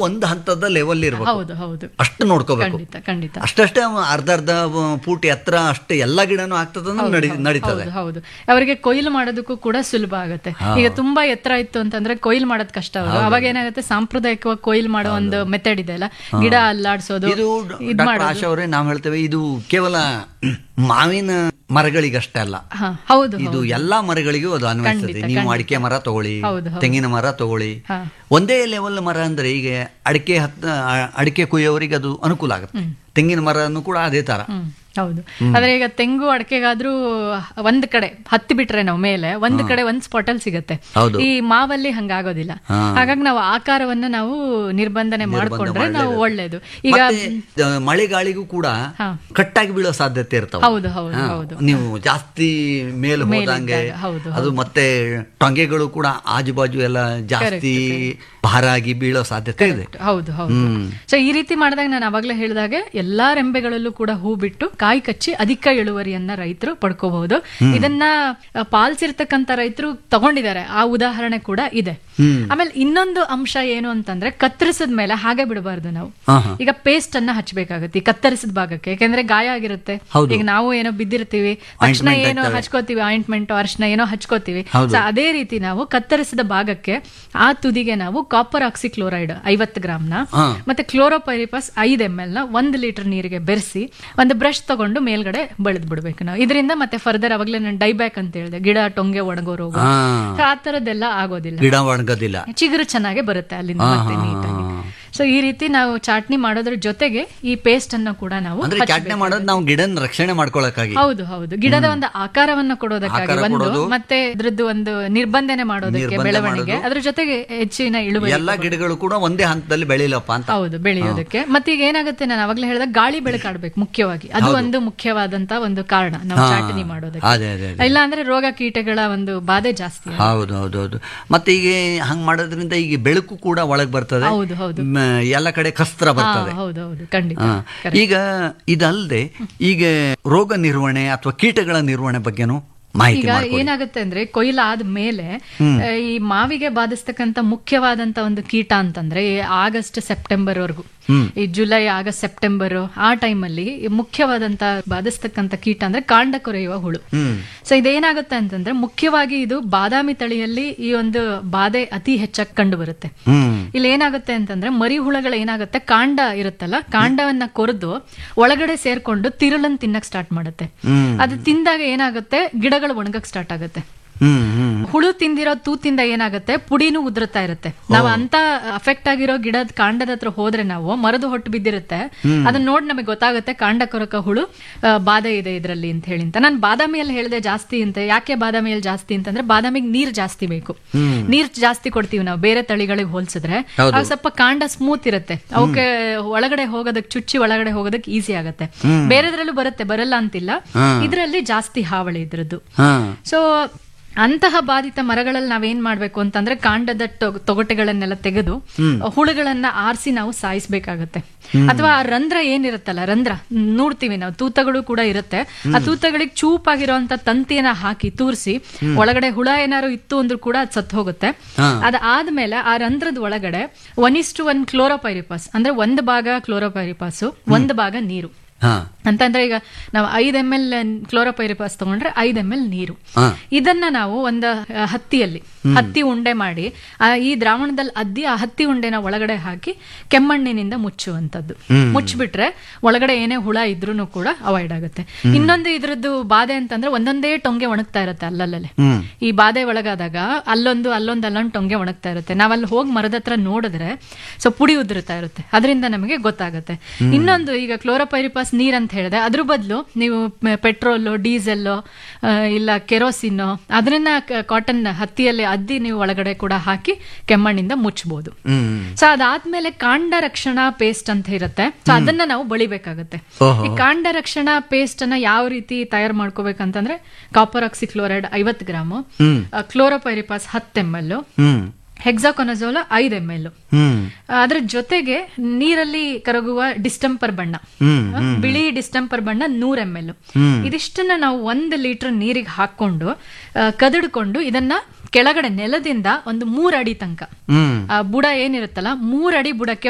ಒಂದು ಹಂತದ ಲೆವೆಲ್ ಇರ್ಬೇಕು ಹೌದು ಹೌದು ಅಷ್ಟು ನೋಡ್ಕೋಬೇಕು ಖಂಡಿತ ಖಂಡಿತ ಅಷ್ಟಷ್ಟೇ ಅವ ಅರ್ಧ ಅರ್ಧ ಫೂಟ್ ಎತ್ತರ ಅಷ್ಟೇ ಎಲ್ಲ ಗಿಡನೂ ಆಗ್ತದಂದ್ರೆ ನಡಿ ನಡೀತದೆ ಹೌದು ಹೌದು ಅವರಿಗೆ ಕೊಯ್ಲು ಮಾಡೋದಕ್ಕೂ ಕೂಡ ಸುಲಭ ಆಗುತ್ತೆ ಈಗ ತುಂಬಾ ಎತ್ತರ ಇತ್ತು ಅಂತಂದ್ರೆ ಕೊಯ್ಲು ಮಾಡೋದ್ ಕಷ್ಟ ಅವರು ಅವಾಗ ಏನಾಗುತ್ತೆ ಸಾಂಪ್ರದಾಯಿಕವಾಗಿ ಕೊಯ್ಲು ಮಾಡೋ ಒಂದು ಮೆಥಡ್ ಇದೆ ಅಲ್ಲ ಗಿಡ ಅಲ್ಲಾಡ್ಸೋದು ಇದು ಡಾಕ್ಟರ್ ಆಶಾ ಅವರೇ ನಾವು ಹೇಳ್ತೇವೆ ಇದು ಕೇವಲ ಮಾವಿನ ಮರಗಳಿಗಷ್ಟೇ ಅಲ್ಲ ಹಾ ಹೌದು ಇದು ಎಲ್ಲಾ ಮರಗಳಿಗೂ ಅದು ಅನ್ವಯಿಸ್ತದೆ ನೀವು ಅಡಿಕೆ ಮರ ತಗೊಳ್ಳಿ ಹೌದು, ತೆಂಗಿನ ಮರ ತಗೊಳ್ಳಿ ಹಾ. ಒಂದೇ ಲೆವೆಲ್ ಮರ ಅಂದ್ರೆ ಈಗ ಅಡಿಕೆ ಹತ್ತ ಅ- ಅಡಿಕೆ ಕುಯ್ಯೋರಿಗೆ ಅದು ಅನುಕೂಲ ಆಗುತ್ತೆ ತೆಂಗಿನ ಮರನು ಕೂಡ ಅದೇ ತರ ಹ್ಮ್ ಹೌದು ಆದ್ರೆ ಈಗ ತೆಂಗು ಅಡಕೆಗಾದ್ರೂ ಒಂದ್ ಕಡೆ ಹತ್ತಿ ಬಿಟ್ರೆ ನಾವು ಮೇಲೆ ಒಂದ್ ಕಡೆ ಒಂದ್ ಸ್ಪಾಟ್ ಅಲ್ಲಿ ಸಿಗತ್ತೆ ಹೌದು. ಈ ಮಾವಲ್ಲಿ ಹಂಗಾಗೋದಿಲ್ಲ ಹಾಗಾಗಿ ನಾವು ಆಕಾರವನ್ನ ನಾವು ನಿರ್ಬಂಧನೆ ಮಾಡ್ಕೊಂಡ್ರೆ ನಾವು ಒಳ್ಳೇದು ಈಗ ಮತ್ತೆ ಆ, ಮಳೆಗಾಳಿಗೂ ಕೂಡ ಹಾ. ಕಟ್ಟಾಗಿ ಬೀಳೋ ಸಾಧ್ಯತೆ ಇರ್ತಾವ ಹೌದು ಹೌದು ಹೌದು ನೀವು ಜಾಸ್ತಿ ಮೇಲೆ ಹೋದಂಗೆ ಇದ್ದಾಗ, ಹೌದು, ಅದು ಮತ್ತೆ ಟೊಂಗೆಗಳು ಕೂಡ ಆಜು ಬಾಜು ಎಲ್ಲ ಜಾಸ್ತಿ ಭಾರ ಆಗಿ ಬೀಳೋ ಸಾಧ್ಯತೆ ಇದೆ ಹೌದು ಹೌದು ಸೊ ಈ ರೀತಿ ಮಾಡಿದಾಗ ನಾನು ಅವಾಗಲೇ ಹೇಳಿದಾಗೆ ಎಲ್ಲಾ ರೆಂಬೆಗಳಲ್ಲೂ ಕೂಡ ಹೂ ಬಿಟ್ಟು ಕಾಯಿ ಕಚ್ಚಿ ಅಧಿಕ ಇಳುವರಿಯನ್ನ ರೈತರು ಪಡ್ಕೋಬಹುದು ಇದನ್ನ ಆ, ಪಾಲ್ಸಿರ್ತಕ್ಕಂತ ರೈತರು ತಗೊಂಡಿದ್ದಾರೆ ಆ ಉದಾಹರಣೆ ಕೂಡ ಇದೆ ಆಮೇಲೆ ಇನ್ನೊಂದು ಅಂಶ ಏನು ಅಂತಂದ್ರೆ ಕತ್ತರಿಸಿದ ಮೇಲೆ ಹಾಗೆ ಬಿಡಬಾರ್ದು ನಾವು ಹಾ, ಹಾ. ಈಗ ಪೇಸ್ಟ್ ಅನ್ನ ಹಚ್ಬೇಕಾಗತ್ತೆ ಈ ಕತ್ತರಿಸಿದ ಭಾಗಕ್ಕೆ ಯಾಕಂದ್ರೆ ಗಾಯ ಆಗಿರುತ್ತೆ ಹೌದು. ಈಗ ನಾವು ಏನೋ ಬಿದ್ದಿರ್ತೀವಿ ತಕ್ಷಣ ಏನೋ ಹಚ್ಕೋತೀವಿ ಆಯಿಂಟ್ಮೆಂಟ್ ಅರ್ಶನ ಏನೋ ಹಚ್ಕೋತೀವಿ ಸೊ ಅದೇ ರೀತಿ ನಾವು ಕತ್ತರಿಸಿದ ಭಾಗಕ್ಕೆ ಆ ತುದಿಗೆ ನಾವು ಕಾಪರ್ ಆಕ್ಸಿಕ್ಲೋರೈಡ್ ಐವತ್ತು ಗ್ರಾಮ್ನ ಹಾ. ಮತ್ತೆ ಕ್ಲೋರೋಪೈರಿಪಸ್ ಐದು ಎಮ್ ಎಲ್ ನ ಒಂದು ಲೀಟರ್ ನೀರಿಗೆ ಬೆರೆಸಿ ಒಂದು ಬ್ರಷ್ ತಗೊಂಡು ಮೇಲ್ಗಡೆ ಬೆಳೆದ್ ಬಿಡ್ಬೇಕು ನಾವು ಇದರಿಂದ ಮತ್ತೆ ಫರ್ದರ್ ಅವಾಗಲೇ ನಾನು ಡೈಬ್ಯಾಕ್ ಅಂತ ಹೇಳಿದೆ ಗಿಡ ಟೊಂಗೆ ಒಣಗೋ ರೋಗ ಹಾ. So ಆ ತರದ್ದೆಲ್ಲ ಆಗೋದಿಲ್ಲ ಗಿಡ ಒಣಗೋದಿಲ್ಲ ಚಿಗುರು ಚೆನ್ನಾಗಿ ಬರುತ್ತೆ ಅಲ್ಲಿಂದ ಮತ್ತೆ ನೀಟಾಗಿ ಸೊ ಈ ರೀತಿ ನಾವು ಚಾಟ್ನಿ ಮಾಡೋದ್ರ ಜೊತೆಗೆ ಈ ಪೇಸ್ಟ್ ಅನ್ನು ಕೂಡ ನಾವು ಅಂದ್ರೆ ಚಾಟ್ನೆ ಮಾಡೋದು ನಾವು ಗಿಡನ ರಕ್ಷಣೆ ಮಾಡ್ಕೊಳಕ್ಕಾಗಿ ಹೌದು ಹೌದು ಗಿಡದ ಒಂದು ಆಕಾರವನ್ನ ಕೊಡೋದಕ್ಕಾಗಿ ಆಕಾರ ಒಂದು ಕೊಡೋದು. ಮತ್ತೆ ಇದ್ರದ್ದು ಒಂದು ನಿರ್ಬಂಧನೆ ಮಾಡೋದಕ್ಕೆ ನಿರ್ಬಂಧನೆ ಬೆಳವಣಿಗೆ ಅದ್ರ ಜೊತೆಗೆ ಹೆಚ್ಚಿನ ಇಳುವರಿ ಎಲ್ಲಾ ಗಿಡಗಳು ಕೂಡ ಒಂದೇ ಹಂತದಲ್ಲಿ ಬೆಳಿಲಪ್ಪ ಅಂತ ಹೌದು ಬೆಳೆಯೋದಕ್ಕೆ ಮತ್ತೆ ಈಗ ಏನಾಗುತ್ತೆ ನಾನು ಅವಾಗಲೇ ಹೇಳಿದ ಗಾಳಿ ಬೆಳಕಾಡ್ಬೇಕು ಮುಖ್ಯವಾಗಿ ಅದು ಒಂದು ಮುಖ್ಯವಾದಂತ ಒಂದು ಕಾರಣ ನಾವು ಚಾಟನಿ ಮಾಡೋದಕ್ಕೆ ಅದೇ ಅದೇ ಅದೇ. ಇಲ್ಲ ಅಂದ್ರೆ ರೋಗ ಕೀಟಗಳ ಒಂದು ಬಾಧೆ ಜಾಸ್ತಿ ಆಗುತ್ತೆ. ಹೌದು ಹೌದು ಹೌದು ಮತ್ತೆ ಈಗ ಹಂಗ್ ಮಾಡೋದ್ರಿಂದ ಈಗ ಬೆಳಕು ಕೂಡ ಒಳಗ್ ಬರ್ತದೆ ಹೌದು ಹೌದು ಮ, ಎಲ್ಲ ಕಡೆ ಕಸ್ತ್ರ ಹಾ, ಬರ್ತದೆ ಹೌದು ಹೌದು ಖಂಡಿತ ಹಾ. ಈಗ ಇದಲ್ಲದೆ ಈಗ ರೋಗ ನಿರ್ವಹಣೆ ಅಥವಾ ಕೀಟಗಳ ನಿರ್ವಹಣೆ ಬಗ್ಗೆನೂ ಮಾಹಿತಿ ಈಗ ಮಾಡ್ಕೊಡಿ. ಏನಾಗುತ್ತೆ ಅಂದ್ರೆ ಕೊಯ್ಲಾದ ಮೇಲೆ ಆ, ಈ ಮಾವಿಗೆ ಬಾಧಿಸ್ತಕ್ಕಂತ ಮುಖ್ಯವಾದಂತ ಒಂದು ಕೀಟ ಅಂತಂದ್ರೆ ಈ ಆಗಸ್ಟ್ ಸೆಪ್ಟೆಂಬರ್ ವರೆಗೂ ಈ ಜುಲೈ ಆಗಸ್ಟ್ ಸೆಪ್ಟೆಂಬರ್ ಆ ಟೈಮಲ್ಲಿ ಮುಖ್ಯವಾದಂತ ಬಾಧಿಸ್ತಕ್ಕಂತ ಕೀಟ ಅಂದ್ರೆ ಕಾಂಡ ಕೊರೆಯುವ ಹುಳು ಸೊ ಇದೇನಾಗುತ್ತೆ ಅಂತಂದ್ರೆ ಮುಖ್ಯವಾಗಿ ಇದು ಬಾದಾಮಿ ತಳಿಯಲ್ಲಿ ಈ ಒಂದು ಬಾಧೆ ಅತಿ ಹೆಚ್ಚಾಗಿ ಕಂಡು ಬರುತ್ತೆ ಹ್ಮ್ ಇಲ್ಲಿ ಏನಾಗುತ್ತೆ ಅಂತಂದ್ರೆ ಮರಿ ಹುಳಗಳು ಏನಾಗುತ್ತೆ ಕಾಂಡ ಇರುತ್ತಲ್ಲ ಕಾಂಡವನ್ನ ಕೊರೆದು ಒಳಗಡೆ ಸೇರ್ಕೊಂಡು ತಿರುಳನ್ ತಿನ್ನಕ್ ಸ್ಟಾರ್ಟ್ ಮಾಡುತ್ತೆ ಅದು ತಿಂದಾಗ ಏನಾಗುತ್ತೆ ಗಿಡಗಳು ಒಣಗಕ್ ಸ್ಟಾರ್ಟ್ ಆಗುತ್ತೆ ಹ್ಮ್ ಹ್ಮ್ ಹುಳು ತಿಂದಿರೋ ತೂತಿಂದ ಏನಾಗುತ್ತೆ ಪುಡಿನೂ ಉದುರುತ್ತಾ ಇರುತ್ತೆ ನಾವು ಅಂತ ಅಫೆಕ್ಟ್ ಆಗಿರೋ ಗಿಡದ ಕಾಂಡದ ಹತ್ರ ಹೋದ್ರೆ ನಾವು ಮರದ ಹೊಟ್ಟು ಬಿದ್ದಿರುತ್ತೆ ಅದನ್ನ ನೋಡಿ ನಮಗೆ ಗೊತ್ತಾಗುತ್ತೆ ಕಾಂಡ ಕೊರಕ ಹುಳು ಆ, ಬಾಧೆ ಇದೆ ಇದರಲ್ಲಿ ಅಂತ ಹೇಳಿ ಅಂತ ನಾನು ಬಾದಾಮಿಯಲ್ಲಿ ಹೇಳಿದೆ ಜಾಸ್ತಿ ಅಂತ ಯಾಕೆ ಬಾದಾಮಿಯಲ್ಲಿ ಜಾಸ್ತಿ ಅಂತಂದ್ರೆ ಬಾದಾಮಿಗೆ ನೀರ್ ಜಾಸ್ತಿ ಬೇಕು ನೀರ್ ಜಾಸ್ತಿ ಕೊಡ್ತೀವಿ ನಾವು ಬೇರೆ ತಳಿಗಳಿಗೆ ಹೋಲಿಸಿದ್ರೆ ಅವು ಸ್ವಲ್ಪ ಕಾಂಡ ಸ್ಮೂತ್ ಇರುತ್ತೆ ಅವಕ್ಕೆ ಒಳಗಡೆ ಹೋಗೋದಕ್ಕೆ ಚುಚ್ಚಿ ಒಳಗಡೆ ಹೋಗೋದಕ್ಕೆ ಈಸಿ ಆಗುತ್ತೆ ಬೇರೆದ್ರಲ್ಲೂ ಬರುತ್ತೆ ಬರಲ್ಲ ಅಂತಿಲ್ಲ ಇದರಲ್ಲಿ ಜಾಸ್ತಿ ಹಾವಳಿ ಇದ್ರದ್ದು ಹಾ ಸೊ ಅಂತಹ ಬಾಧಿತ ಮರಗಳಲ್ಲಿ ನಾವೇನ್ ಮಾಡ್ಬೇಕು ಅಂತಂದ್ರೆ ಕಾಂಡದ ಟೊ- ತೊಗಟೆಗಳನ್ನೆಲ್ಲ ತೆಗೆದು ಹುಳುಗಳನ್ನ ಆರಿಸಿ ನಾವು ಸಾಯಿಸ್ಬೇಕಾಗತ್ತೆ ಅಥವಾ ಆ ರಂಧ್ರ ಏನಿರುತ್ತಲ್ಲ ರಂಧ್ರ ಮ್, ನೋಡ್ತೀವಿ ನಾವು ತೂತಗಳು ಕೂಡ ಇರುತ್ತೆ ಆ ತೂತಗಳಿಗೆ ಚೂಪಾಗಿರುವಂತ ತಂತಿಯನ್ನ ಹಾಕಿ ತೂರಿಸಿ ಒಳಗಡೆ ಹುಳ ಏನಾದ್ರು ಇತ್ತು ಅಂದ್ರೂ ಕೂಡ ಅದು ಸತ್ತು ಹೋಗುತ್ತೆ ಅದಾದ್ಮೇಲೆ ಆ ರಂಧ್ರದ ಒಳಗಡೆ ಒನ್ ಇಷ್ಟು ಒನ್ ಕ್ಲೋರೋಪೈರಿಪಾಸ್ ಅಂದ್ರೆ ಒಂದು ಭಾಗ ಕ್ಲೋರೋಪೈರಿಪಾಸು ಒಂದು ಭಾಗ ನೀರು ಹಾ ಅಂತಂದ್ರೆ ಈಗ ನಾವು ಐದ್ ಎಮ್ ಎಲ್ ಕ್ಲೋರೋಪೈರಿಪಾಸ್ ತಗೊಂಡ್ರೆ ಐದ್ ಎಮ್ ಎಲ್ ನೀರು ಹಾ. ಇದನ್ನ ನಾವು ಒಂದು ಆ, ಹತ್ತಿಯಲ್ಲಿ ಹತ್ತಿ ಉಂಡೆ ಮಾಡಿ ಆ, ಈ ದ್ರಾವಣದಲ್ಲಿ ಅದ್ದಿ ಆ ಹತ್ತಿ ಉಂಡೆನ ಒಳಗಡೆ ಹಾಕಿ ಕೆಮ್ಮಣ್ಣಿನಿಂದ ಮುಚ್ಚುವಂತದ್ದು ಮುಚ್ಚಿಬಿಟ್ರೆ ಒಳಗಡೆ ಏನೇ ಹುಳ ಇದ್ರೂ ಕೂಡ ಅವಾಯ್ಡ್ ಆಗುತ್ತೆ ಇನ್ನೊಂದು ಇದ್ರದ್ದು ಬಾಧೆ ಅಂತಂದ್ರೆ ಒಂದೊಂದೇ ಟೊಂಗೆ ಒಣಗ್ತಾ ಇರುತ್ತೆ ಅಲ್ಲಲ್ಲೇ ಹ್ಮ್ ಈ ಬಾಧೆ ಒಳಗಾದಾಗ ಅಲ್ಲೊಂದು ಅಲ್ಲೊಂದು ಅಲ್ಲೊಂದು ಟೊಂಗೆ ಒಣಗ್ತಾ ಇರುತ್ತೆ ನಾವಲ್ಲಿ ಹೋಗಿ ಮರದ ಹತ್ರ ನೋಡಿದ್ರೆ ಸೊ ಪುಡಿ ಉದುರುತ್ತಾ ಇರುತ್ತೆ ಅದರಿಂದ ನಮಗೆ ಗೊತ್ತಾಗುತ್ತೆ ಇನ್ನೊಂದು ಈಗ ಕ್ಲೋರೋಪೈರಿಪಾಸ್ ನೀರ್ ಅಂತ ಹೇಳಿದೆ ಅದ್ರ ಬದಲು ನೀವು ಪೆಟ್ರೋಲ್ ಡೀಸೆಲ್ ಇಲ್ಲ ಕೆರೋಸಿನ್ ಅದನ್ನ ಕಾಟನ್ ಹತ್ತಿಯಲ್ಲಿ ಅದ್ದಿ ನೀವು ಒಳಗಡೆ ಕೂಡ ಹಾಕಿ ಕೆಮ್ಮಣ್ಣಿಂದ ಮುಚ್ಚಬಹುದು ಹ್ಮ್ ಸೊ ಅದಾದ್ಮೇಲೆ ಕಾಂಡ ರಕ್ಷಣಾ ಪೇಸ್ಟ್ ಅಂತ ಇರುತ್ತೆ ಸೊ ಅದನ್ನ ನಾವು ಬಳಿಬೇಕಾಗತ್ತೆ ಓಹೋ. ಈ ಕಾಂಡ ರಕ್ಷಣಾ ಪೇಸ್ಟ್ ಅನ್ನ ಯಾವ ರೀತಿ ತಯಾರು ಮಾಡ್ಕೋಬೇಕಂತಂದ್ರೆ ಕಾಪರ್ ಆಕ್ಸಿಕ್ಲೋರೈಡ್ ಐವತ್ತು ಗ್ರಾಮು ಹ್ಮ್ ಕ್ಲೋರೋಪೈರಿಪಾಸ್ ಹತ್ತು ಎಮ್ ಎಲ್ ಹ್ಮ್ ಹೆಕ್ಸಾಕೊನಜೋಲ ಐದು ಎಮ್ ಎಲ್ ಹ್ಮ್ ಅದ್ರ ಜೊತೆಗೆ ನೀರಲ್ಲಿ ಕರಗುವ ಡಿಸ್ಟಂಪರ್ ಬಣ್ಣ ಹ್ಮ್ ಬಿಳಿ ಡಿಸ್ಟಂಪರ್ ಬಣ್ಣ ನೂರ್ ಎಮ್ ಎಲ್ ಹ್ಮ್. ಇದಿಷ್ಟನ್ನ ನಾವು ಒಂದು ಲೀಟರ್ ನೀರಿಗೆ ಹಾಕೊಂಡು ಆ, ಕದಡ್ಕೊಂಡು ಇದನ್ನ ಕೆಳಗಡೆ ನೆಲದಿಂದ ಒಂದು ಮೂರ್ ಅಡಿ ತನಕ ಹ್ಮ್ ಆ ಬುಡ ಏನಿರುತ್ತಲ್ಲ ಮೂರ್ ಅಡಿ ಬುಡಕ್ಕೆ